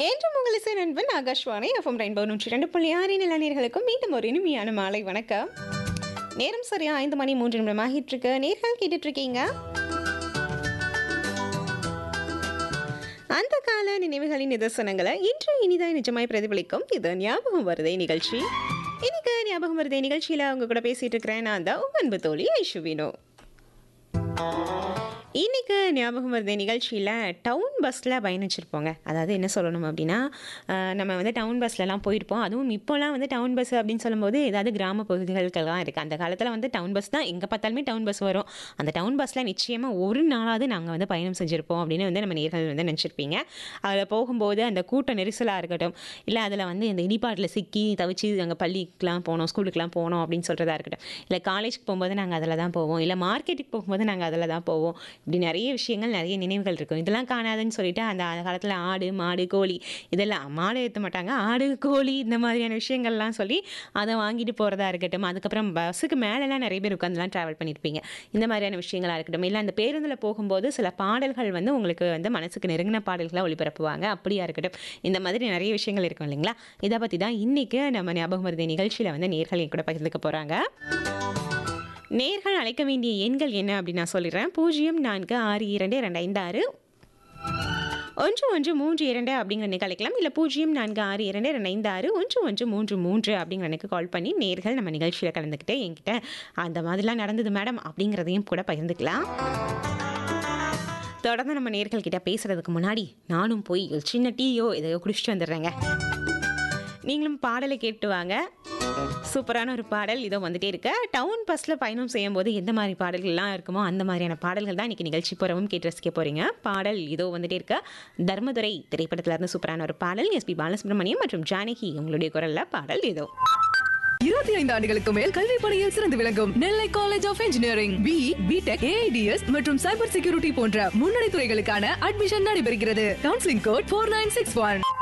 என்றும் உங்கள் இசை நண்பன் ஆகாஷ்வாணி எஃப்எம் ரெயின்போ நூற்றி ரெண்டு புள்ளி ஆறு நிலநீர்களுக்கும் மீண்டும் ஒரு இனிமையான மாலை வணக்கம் நேரம் சரியா ஐந்து மணி மூன்று நிமிடம் ஆகிட்டு இருக்கு நேர்கள் கேட்டுட்டு இருக்கீங்க அந்த கால நினைவுகளின் நிதர்சனங்களை இன்று இனிதாய் நிஜமாய் பிரதிபலிக்கும் இது ஞாபகம் வருதே நிகழ்ச்சி இன்னைக்கு ஞாபகம் வருதே நிகழ்ச்சியில் அவங்க கூட பேசிட்டு இருக்கிறேன் நான் தான் உங்க அன்பு தோழி ஐஷுவினோ இன்னைக்கு ஞாபகம் வருது நிகழ்ச்சியில் டவுன் பஸ்ஸில் பயணிச்சிருப்போங்க அதாவது என்ன சொல்லணும் அப்படின்னா அஹ், நம்ம வந்து டவுன் பஸ்லலாம் போயிருப்போம் அதுவும் இப்போலாம் வந்து டவுன் பஸ் அப்படின்னு சொல்லும்போது ஏதாவது கிராம பகுதிகளுக்கெல்லாம் இருக்குது அந்த காலத்தில் வந்து டவுன் பஸ் தான் எங்கே பார்த்தாலுமே டவுன் பஸ் வரும் அந்த டவுன் பஸ்ஸில் நிச்சயமாக ஒரு நாளாவது நாங்கள் வந்து பயணம் செஞ்சுருப்போம் அப்படின்னு வந்து நம்ம நேர்கள் வந்து நினச்சிருப்பீங்க அதில் போகும்போது அந்த கூட்ட நெரிசலாக இருக்கட்டும் இல்லை அதில் வந்து இந்த இடிபாட்டில் சிக்கி தவிச்சு அங்கே பள்ளிக்கெலாம் போனோம் ஸ்கூலுக்குலாம் போனோம் அப்படின்னு சொல்கிறதா இருக்கட்டும் இல்லை காலேஜ்க்கு போகும்போது நாங்கள் அதில் தான் போவோம் இல்லை மார்க்கெட்டுக்கு போகும்போது நாங்கள் அதில் தான் போவோம் இப்படி நிறைய விஷயங்கள் நிறைய நினைவுகள் இருக்கும் இதெல்லாம் காணாதுன்னு சொல்லிட்டு அந்த அந்த காலத்தில் ஆடு மாடு கோழி இதெல்லாம் மாடு ஏற்ற மாட்டாங்க ஆடு கோழி இந்த மாதிரியான விஷயங்கள்லாம் சொல்லி அதை வாங்கிட்டு போகிறதா இருக்கட்டும் அதுக்கப்புறம் பஸ்ஸுக்கு மேலெல்லாம் நிறைய பேர் உட்காந்துலாம் ட்ராவல் பண்ணியிருப்பீங்க இந்த மாதிரியான விஷயங்களாக இருக்கட்டும் இல்லை அந்த பேருந்தில் போகும்போது சில பாடல்கள் வந்து உங்களுக்கு வந்து மனசுக்கு நெருங்கின பாடல்களை ஒளிபரப்புவாங்க அப்படியா இருக்கட்டும் இந்த மாதிரி நிறைய விஷயங்கள் இருக்கும் இல்லைங்களா இதை பற்றி தான் இன்றைக்கி நம்ம ஞாபகம் வருது நிகழ்ச்சியில் வந்து நேர்கள் என் கூட பகிர்ந்துக்க போகிறாங்க நேர்கள் அழைக்க வேண்டிய எண்கள் என்ன அப்படின்னு நான் சொல்லிடுறேன் பூஜ்ஜியம் நான்கு ஆறு இரண்டு ரெண்டு ஐந்து ஆறு ஒன்று ஒன்று மூன்று இரண்டு அப்படிங்கிற எண்ணுக்கு அழைக்கலாம் இல்லை பூஜ்ஜியம் நான்கு ஆறு இரண்டு ரெண்டு ஐந்து ஆறு ஒன்று ஒன்று மூன்று மூன்று அப்படிங்கிற எனக்கு கால் பண்ணி நேர்கள் நம்ம நிகழ்ச்சியில் கலந்துக்கிட்டு என்கிட்ட அந்த மாதிரிலாம் நடந்தது மேடம் அப்படிங்கிறதையும் கூட பகிர்ந்துக்கலாம் தொடர்ந்து நம்ம நேர்கள் கிட்ட பேசுறதுக்கு முன்னாடி நானும் போய் ஒரு சின்ன டீயோ இதையோ குடிச்சிட்டு வந்துடுறேங்க நீங்களும் பாடலை கேட்டு வாங்க சூப்பரான ஒரு பாடல் இதோ வந்துட்டே இருக்க டவுன் பஸ்ஸில் பயணம் செய்யும்போது எந்த மாதிரி பாடல்கள்லாம் இருக்குமோ அந்த மாதிரியான பாடல்கள் தான் இன்றைக்கி நிகழ்ச்சி போகிறவும் கேட்டு ரசிக்க போகிறீங்க பாடல் இதோ வந்துட்டே இருக்க தர்மதுரை திரைப்படத்துல இருந்து சூப்பரான ஒரு பாடல் எஸ்பி பாலசுப்ரமணியம் மற்றும் ஜானகி உங்களுடைய குரலில் பாடல் இதோ இருபத்தி ஐந்து ஆண்டுகளுக்கு மேல் கல்வி பணியில் சிறந்து விளங்கும் Nellai college of engineering B BTech AIDS மற்றும் சைபர் செக்யூரிட்டி போன்ற முன்னணி துறைகளுக்கான அட்மிஷன் நடைபெறுகிறது counselling code four nine six one